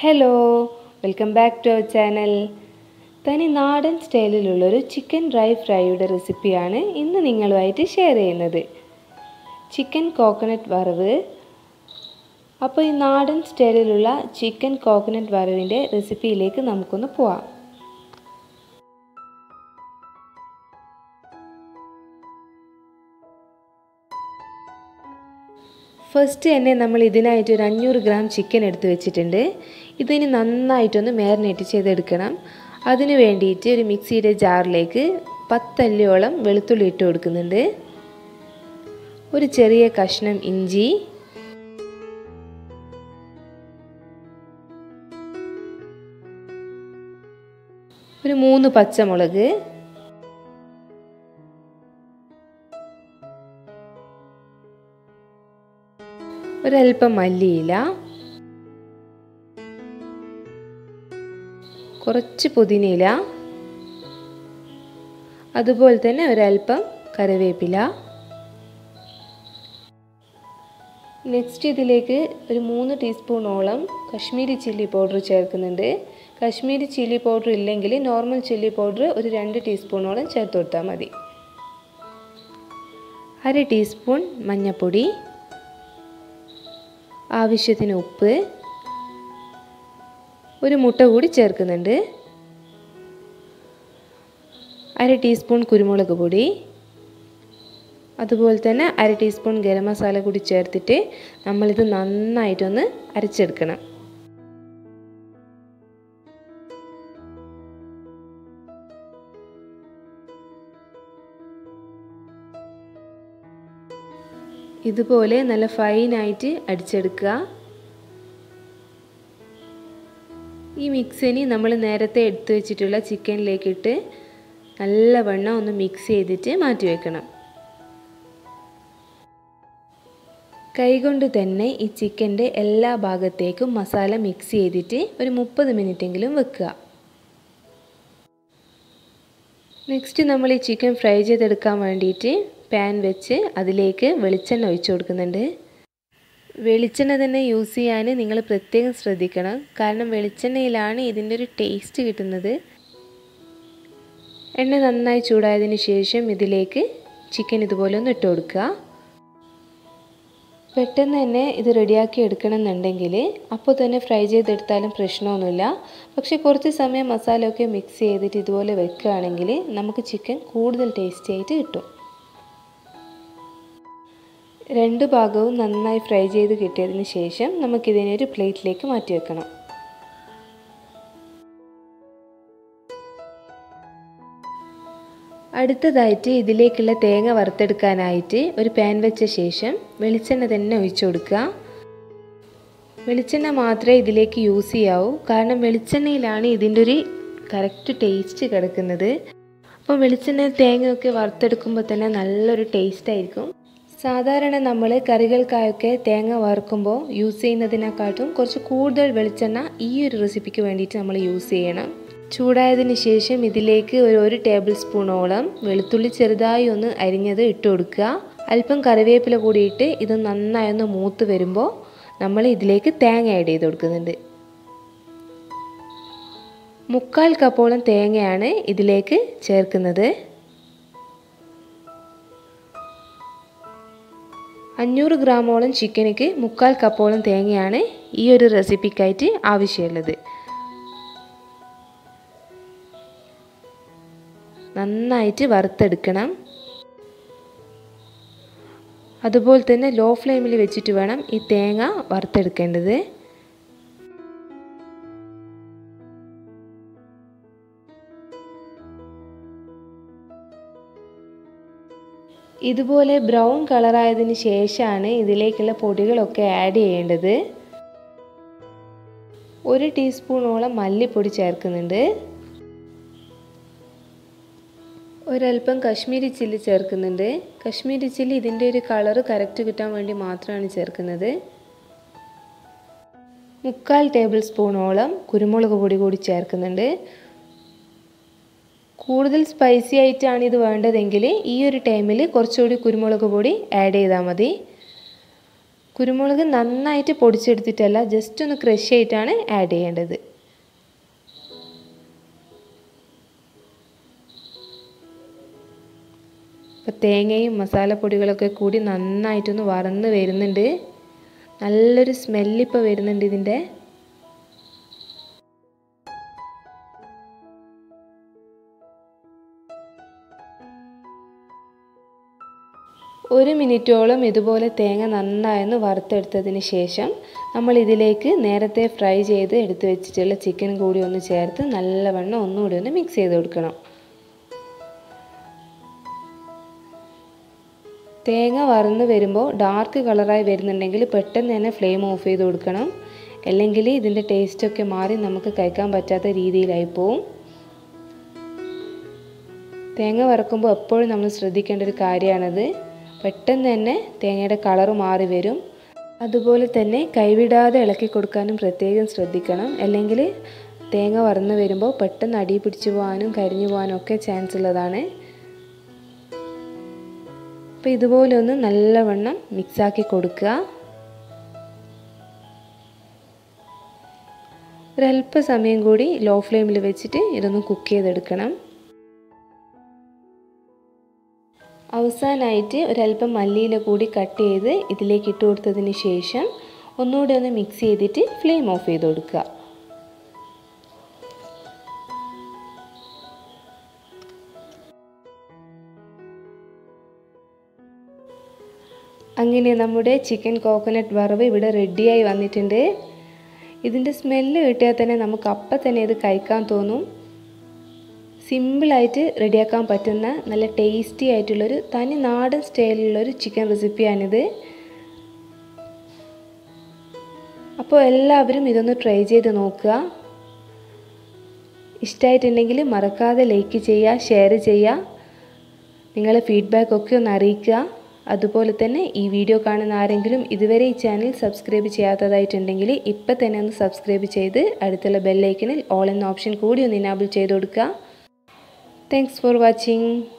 Hello welcome back to our channel തനി നാടൻ സ്റ്റൈലിലുള്ളൊരു chicken dry ഫ്രൈയുടെ റെസിപ്പിയാണ് ഇന്ന് നിങ്ങളുമായിട്ട് ഷെയർ ചെയ്യുന്നത് ചിക്കൻ കോക്കനട്ട് വറവ് അപ്പോൾ ഈ നാടൻ സ്റ്റൈലിലുള്ള ചിക്കൻ കോക്കനട്ട് വറവിൻ്റെ റെസിപ്പിയിലേക്ക് നമുക്കൊന്ന് പോവാം ഫസ്റ്റ് തന്നെ നമ്മൾ ഇതിനായിട്ട് ഒരു അഞ്ഞൂറ് ഗ്രാം ചിക്കൻ എടുത്ത് വെച്ചിട്ടുണ്ട് ഇതിന് നന്നായിട്ടൊന്ന് മാരിനേറ്റ് ചെയ്തെടുക്കണം അതിന് വേണ്ടിയിട്ട് ഒരു മിക്സിയുടെ ജാറിലേക്ക് പത്തല്ലിയോളം വെളുത്തുള്ളി ഇട്ട് കൊടുക്കുന്നുണ്ട് ഒരു ചെറിയ കഷ്ണം ഇഞ്ചി ഒരു മൂന്ന് പച്ചമുളക് ഒരൽപ്പം മല്ലിയില കുറച്ച് പുതിനയില അതുപോലെ തന്നെ ഒരൽപ്പം കറിവേപ്പില നെക്സ്റ്റ് ഇതിലേക്ക് ഒരു മൂന്ന് ടീസ്പൂണോളം കശ്മീരി ചില്ലി പൗഡർ ചേർക്കുന്നുണ്ട് കശ്മീരി ചില്ലി പൗഡർ ഇല്ലെങ്കിൽ നോർമൽ ചില്ലി പൗഡർ ഒരു രണ്ട് ടീസ്പൂണോളം ചേർത്ത് കൊടുത്താൽ മതി അര ടീസ്പൂൺ മഞ്ഞൾപ്പൊടി ആവശ്യത്തിന് ഉപ്പ് ഒരു മുട്ട കൂടി ചേർക്കുന്നുണ്ട് അര ടീസ്പൂൺ കുരുമുളക് പൊടി അതുപോലെ തന്നെ അര ടീസ്പൂൺ ഗരം മസാല കൂടി ചേർത്തിട്ട് നമ്മളിത് നന്നായിട്ടൊന്ന് അരച്ചെടുക്കണം ഇതുപോലെ നല്ല ഫൈനായിട്ട് അടിച്ചെടുക്കുക ഈ മിക്സിനി നമ്മൾ നേരത്തെ എടുത്തു വെച്ചിട്ടുള്ള ചിക്കനിലേക്കിട്ട് നല്ലവണ്ണം ഒന്ന് മിക്സ് ചെയ്തിട്ട് മാറ്റി വെക്കണം കൈകൊണ്ട് തന്നെ ഈ ചിക്കൻ്റെ എല്ലാ ഭാഗത്തേക്കും മസാല മിക്സ് ചെയ്തിട്ട് ഒരു മുപ്പത് മിനിറ്റെങ്കിലും വെക്കുക നെക്സ്റ്റ് നമ്മൾ ഈ ചിക്കൻ ഫ്രൈ ചെയ്തെടുക്കാൻ വേണ്ടിയിട്ട് പാൻ വെച്ച് അതിലേക്ക് വെളിച്ചെണ്ണ ഒഴിച്ചു കൊടുക്കുന്നുണ്ട് വെളിച്ചെണ്ണ തന്നെ യൂസ് ചെയ്യാൻ നിങ്ങൾ പ്രത്യേകം ശ്രദ്ധിക്കണം കാരണം വെളിച്ചെണ്ണയിലാണ് ഇതിൻ്റെ ഒരു ടേസ്റ്റ് കിട്ടുന്നത് എണ്ണ നന്നായി ചൂടായതിന് ശേഷം ഇതിലേക്ക് ചിക്കൻ ഇതുപോലെ ഒന്ന് ഇട്ട് കൊടുക്കുക പെട്ടെന്ന് തന്നെ ഇത് റെഡിയാക്കി എടുക്കണം എന്നുണ്ടെങ്കിൽ അപ്പോൾ തന്നെ ഫ്രൈ ചെയ്തെടുത്താലും പ്രശ്നമൊന്നുമില്ല പക്ഷേ കുറച്ച് സമയം മസാലയൊക്കെ മിക്സ് ചെയ്തിട്ട് ഇതുപോലെ വെക്കുകയാണെങ്കിൽ നമുക്ക് ചിക്കൻ കൂടുതൽ ടേസ്റ്റി ആയിട്ട് കിട്ടും രണ്ട് ഭാഗവും നന്നായി ഫ്രൈ ചെയ്ത് കിട്ടിയതിന് ശേഷം നമുക്കിതിനെ ഒരു പ്ലേറ്റിലേക്ക് മാറ്റി വെക്കണം അടുത്തതായിട്ട് ഇതിലേക്കുള്ള തേങ്ങ വറുത്തെടുക്കാനായിട്ട് ഒരു പാൻ വെച്ച ശേഷം വെളിച്ചെണ്ണ തന്നെ ഒഴിച്ചു കൊടുക്കുക വെളിച്ചെണ്ണ മാത്രമേ ഇതിലേക്ക് യൂസ് ചെയ്യാവൂ കാരണം വെളിച്ചെണ്ണയിലാണ് ഇതിൻ്റെ ഒരു കറക്റ്റ് ടേസ്റ്റ് കിടക്കുന്നത് അപ്പോൾ വെളിച്ചെണ്ണ തേങ്ങയൊക്കെ വറുത്തെടുക്കുമ്പോൾ തന്നെ നല്ലൊരു ടേസ്റ്റ് ആയിരിക്കും സാധാരണ നമ്മൾ കറികൾക്കായൊക്കെ തേങ്ങ വറുക്കുമ്പോൾ യൂസ് ചെയ്യുന്നതിനെക്കാട്ടും കുറച്ച് കൂടുതൽ വെളിച്ചെണ്ണ ഈ ഒരു റെസിപ്പിക്ക് വേണ്ടിയിട്ട് നമ്മൾ യൂസ് ചെയ്യണം ചൂടായതിന് ശേഷം ഇതിലേക്ക് ഒരു ഒരു ടേബിൾ സ്പൂണോളം വെളുത്തുള്ളി ചെറുതായി ഒന്ന് അരിഞ്ഞത് ഇട്ട് കൊടുക്കുക അല്പം കറിവേപ്പില കൂടിയിട്ട് ഇത് നന്നായി ഒന്ന് മൂത്ത് വരുമ്പോൾ നമ്മൾ ഇതിലേക്ക് തേങ്ങ ആഡ് ചെയ്ത് കൊടുക്കുന്നുണ്ട് മുക്കാൽ കപ്പോളം തേങ്ങയാണ് ഇതിലേക്ക് ചേർക്കുന്നത് അഞ്ഞൂറ് ഗ്രാമോളം ചിക്കനിക്ക് മുക്കാൽ കപ്പോളം തേങ്ങയാണ് ഈ ഒരു റെസിപ്പിക്കായിട്ട് ആവശ്യമുള്ളത് നന്നായിട്ട് വറുത്തെടുക്കണം അതുപോലെ തന്നെ ലോ ഫ്ലെയിമിൽ വെച്ചിട്ട് വേണം ഈ തേങ്ങ വറുത്തെടുക്കേണ്ടത് ഇതുപോലെ ബ്രൗൺ കളറായതിന് ശേഷമാണ് ഇതിലേക്കുള്ള പൊടികളൊക്കെ ആഡ് ചെയ്യേണ്ടത് ഒരു ടീസ്പൂണോളം മല്ലിപ്പൊടി ചേർക്കുന്നുണ്ട് ഒരല്പം കശ്മീരി ചില്ലി ചേർക്കുന്നുണ്ട് കശ്മീരി ചില്ലി ഇതിൻ്റെ ഒരു കളറ് കറക്റ്റ് കിട്ടാൻ വേണ്ടി മാത്രമാണ് ചേർക്കുന്നത് മുക്കാൽ ടേബിൾ സ്പൂണോളം കുരുമുളക് പൊടി കൂടി ചേർക്കുന്നുണ്ട് കൂടുതൽ സ്പൈസി ആയിട്ടാണ് ഇത് വേണ്ടതെങ്കിൽ ഈ ഒരു ടൈമിൽ കുറച്ചുകൂടി കുരുമുളക് പൊടി ആഡ് ചെയ്താൽ മതി കുരുമുളക് നന്നായിട്ട് പൊടിച്ചെടുത്തിട്ടല്ല ജസ്റ്റ് ഒന്ന് ക്രഷ് ആയിട്ടാണ് ആഡ് ചെയ്യേണ്ടത് അപ്പോൾ തേങ്ങയും മസാലപ്പൊടികളൊക്കെ കൂടി നന്നായിട്ടൊന്ന് വറന്ന് വരുന്നുണ്ട് നല്ലൊരു സ്മെല്ലിപ്പോൾ വരുന്നുണ്ട് ഇതിൻ്റെ ഒരു മിനിറ്റോളം ഇതുപോലെ തേങ്ങ നന്നായൊന്ന് വറുത്തെടുത്തതിന് ശേഷം നമ്മൾ ഇതിലേക്ക് നേരത്തെ ഫ്രൈ ചെയ്ത് എടുത്ത് വെച്ചിട്ടുള്ള ചിക്കൻ കൂടി ഒന്ന് ചേർത്ത് നല്ലവണ്ണം ഒന്നുകൂടി ഒന്ന് മിക്സ് ചെയ്ത് കൊടുക്കണം തേങ്ങ വറന്ന് വരുമ്പോൾ ഡാർക്ക് കളറായി വരുന്നുണ്ടെങ്കിൽ പെട്ടെന്ന് തന്നെ ഫ്ലെയിം ഓഫ് ചെയ്ത് കൊടുക്കണം അല്ലെങ്കിൽ ഇതിൻ്റെ ടേസ്റ്റൊക്കെ മാറി നമുക്ക് കഴിക്കാൻ പറ്റാത്ത രീതിയിലായി പോവും തേങ്ങ വറക്കുമ്പോൾ എപ്പോഴും നമ്മൾ ശ്രദ്ധിക്കേണ്ട ഒരു കാര്യമാണത് പെട്ടെന്ന് തന്നെ തേങ്ങയുടെ കളറ് മാറി വരും അതുപോലെ തന്നെ കൈവിടാതെ ഇളക്കി കൊടുക്കാനും പ്രത്യേകം ശ്രദ്ധിക്കണം അല്ലെങ്കിൽ തേങ്ങ വറന്ന് വരുമ്പോൾ പെട്ടെന്ന് അടി പിടിച്ചു പോകാനും കരിഞ്ഞു പോകാനും ഒക്കെ ചാൻസ് ഉള്ളതാണ് അപ്പോൾ ഇതുപോലെ ഒന്ന് നല്ലവണ്ണം മിക്സാക്കി കൊടുക്കുക ഒരല്പ സമയം കൂടി ലോ ഫ്ലെയിമിൽ വെച്ചിട്ട് ഇതൊന്ന് കുക്ക് ചെയ്തെടുക്കണം അവസാനമായിട്ട് ഒരല്പം മല്ലിയില കൂടി കട്ട് ചെയ്ത് ഇതിലേക്ക് ഇട്ട് കൊടുത്തതിന് ശേഷം ഒന്നുകൂടി ഒന്ന് മിക്സ് ചെയ്തിട്ട് ഫ്ലെയിം ഓഫ് ചെയ്ത് കൊടുക്കുക അങ്ങനെ നമ്മുടെ ചിക്കൻ കോക്കനട്ട് വറവ് ഇവിടെ റെഡിയായി വന്നിട്ടുണ്ട് ഇതിൻ്റെ സ്മെല്ല് കിട്ടിയാൽ തന്നെ നമുക്ക് അപ്പം തന്നെ ഇത് കഴിക്കാൻ തോന്നും സിമ്പിളായിട്ട് റെഡിയാക്കാൻ പറ്റുന്ന നല്ല ടേസ്റ്റി ആയിട്ടുള്ളൊരു തനി നാടൻ സ്റ്റൈലിലുള്ളൊരു ചിക്കൻ റെസിപ്പിയാണിത് അപ്പോൾ എല്ലാവരും ഇതൊന്ന് ട്രൈ ചെയ്ത് നോക്കുക ഇഷ്ടമായിട്ടുണ്ടെങ്കിൽ മറക്കാതെ ലൈക്ക് ചെയ്യുക ഷെയർ ചെയ്യുക നിങ്ങളെ ഫീഡ്ബാക്കൊക്കെ ഒന്ന് അറിയിക്കുക അതുപോലെ തന്നെ ഈ വീഡിയോ കാണുന്ന ആരെങ്കിലും ഇതുവരെ ഈ ചാനൽ സബ്സ്ക്രൈബ് ചെയ്യാത്തതായിട്ടുണ്ടെങ്കിൽ ഇപ്പം തന്നെ ഒന്ന് സബ്സ്ക്രൈബ് ചെയ്ത് അടുത്തുള്ള ബെല്ലൈക്കണിൽ ഓൾ എന്ന ഓപ്ഷൻ കൂടി ഒന്ന് ഇനാബിൾ ചെയ്ത് കൊടുക്കുക Thanks for watching.